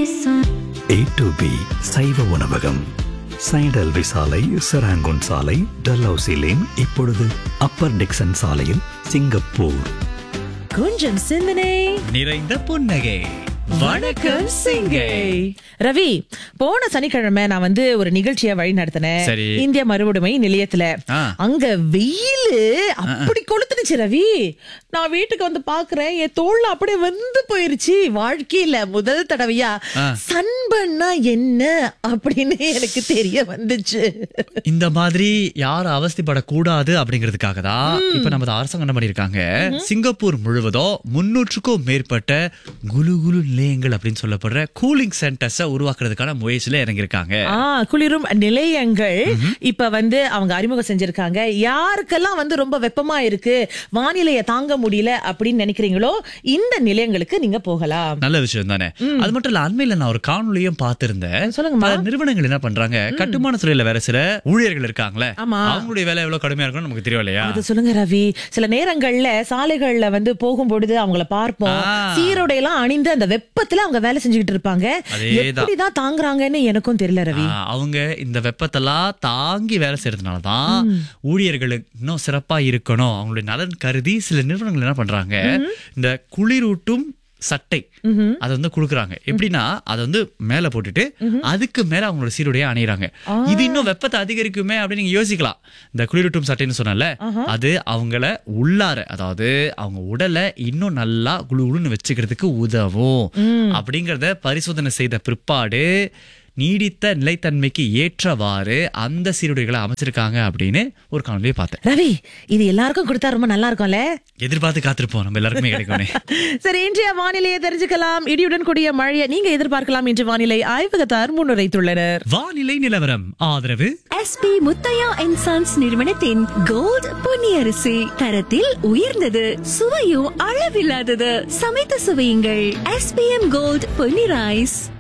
A to be சைவ உணவகம் சைடல்வி சாலை செராங்கோன் சாலை டல்ஹவுசி லேன் இப்பொழுது அப்பர் டிக்சன் சாலையில் சிங்கப்பூர் கொஞ்சம் சிந்தனை நிறைந்த புன்னகை வணக்கம் சிங்கை ரவி போன சனிக்கிழமை நான் வந்து ஒரு நிகழ்ச்சியை வழி நடத்தினேன் சரி. இந்திய மறுவடுமை நிலையத்துல ஆ. அங்க வெயில் அப்படி கொளுத்துனுச்சு ரவி நான் வீட்டுக்கு வந்து பாக்குறேன் என் தோல்ல அப்படியே வந்து போயிருச்சு வாழ்க்கையில முதல் தடவையா ஆ. சன்பன்னா என்ன அப்படின்னு எனக்கு தெரிய வந்துச்சு இந்த மாதிரி யாரும் அவஸ்தைப்படக்கூடாது அப்படிங்கிறதுக்காக தான் இப்ப நம்ம அரசாங்கம் என்ன பண்ணிருக்காங்க சிங்கப்பூர் முழுவதும் முன்னூற்றுக்கும் மேற்பட்ட குலு குலு நிலையங்கள் அப்படின்னு சொல்லப்படுற கூலிங் சென்டர்ஸ உருவாக்குறதுக்கான முயற்சியில இறங்கியிருக்காங்க ஆ குளிரும் நிலையங்கள் இப்ப வந்து அவங்க அறிமுகம் செஞ்சிருக்காங்க யாருக்கெல்லாம் வந்து ரொம்ப வெப்பமா இருக்கு வானிலையை தாங்க முடியல அப்படின்னு நினைக்கிறீங்களோ இந்த நிலையங்களுக்கு நீங்க போகலாம் நல்ல விஷயம் தானே அது மட்டும் இல்ல அண்மையில நான் ஒரு காணொலியும் பார்த்திருந்தேன் சொல்லுங்கம்மா. பல நிறுவனங்கள் என்ன பண்றாங்க கட்டுமான துறையில வேற சில ஊழியர்கள் இருக்காங்களே ஆமா. அவங்களுடைய வேலை எவ்வளவு கடுமையா இருக்கும்னு நமக்கு தெரியும் இல்லையா அது சொல்லுங்க ரவி சில நேரங்கள்ல சாலைகள்ல வந்து போகும் பொழுது அவங்கள பார்ப்போம் ஆ. சீருடையெல்லாம் அணிந்து அந்த வெப்பத்துல அவங்க வேலை செஞ்சுக்கிட்டு இருப்பாங்க அதேதான். எப்படிதான் தாங்குறாங்கன்னு எனக்கும் தெரியல ரவி ஆ, அவங்க இந்த வெப்பத்தெல்லாம் தாங்கி வேலை செய்யறதுனால தான் ஊழியர்களுக்கு இன்னும் சிறப்பா இருக்கணும் அவங்களுடைய நலன் கருதி சில நிறுவனங்கள் என்ன பண்றாங்க இந்த குளிரூட்டும் சட்டை அதை வந்து குடுக்குறாங்க எப்படின்னா அதை வந்து மேல போட்டுட்டு அதுக்கு மேல அவங்களோட சீருடைய அணியிறாங்க இது இன்னும் வெப்பத்தை அதிகரிக்குமே அப்படின்னு நீங்க யோசிக்கலாம் இந்த குளிரூட்டும் சட்டைன்னு சொன்னல அது அவங்கள உள்ளார அதாவது அவங்க உடலை இன்னும் நல்லா குளுகுளுன்னு வச்சுக்கிறதுக்கு உதவும் அப்படிங்கறத பரிசோதனை செய்த பிற்பாடு நீடித்த நிலைத்தன்மைக்கு ஏற்றவாறு அந்த சீருடைகளை அமைச்சிருக்காங்க அப்படின்னு ஒரு காணொலியை பார்த்தேன் ரவி இது எல்லாருக்கும் கொடுத்தா ரொம்ப நல்லா இருக்கும்ல எதிர்பார்த்து காத்திருப்போம் நம்ம எல்லாருக்குமே கிடைக்கும்னே சரி இன்றைய வானிலையை தெரிஞ்சுக்கலாம் இடியுடன் கூடிய மழையை நீங்க எதிர்பார்க்கலாம் என்று வானிலை ஆய்வகத்தார் முன்னுரைத்துள்ளனர் வானிலை நிலவரம் ஆதரவு எஸ்பி முத்தையா அண்ட் சன்ஸ் நிறுவனத்தின் கோல்ட் பொன்னியரிசி தரத்தில் உயர்ந்தது சுவையும் அளவில்லாதது சமைத்து சுவையுங்கள் எஸ்பிஎம் கோல்ட் பொன்னி ரைஸ்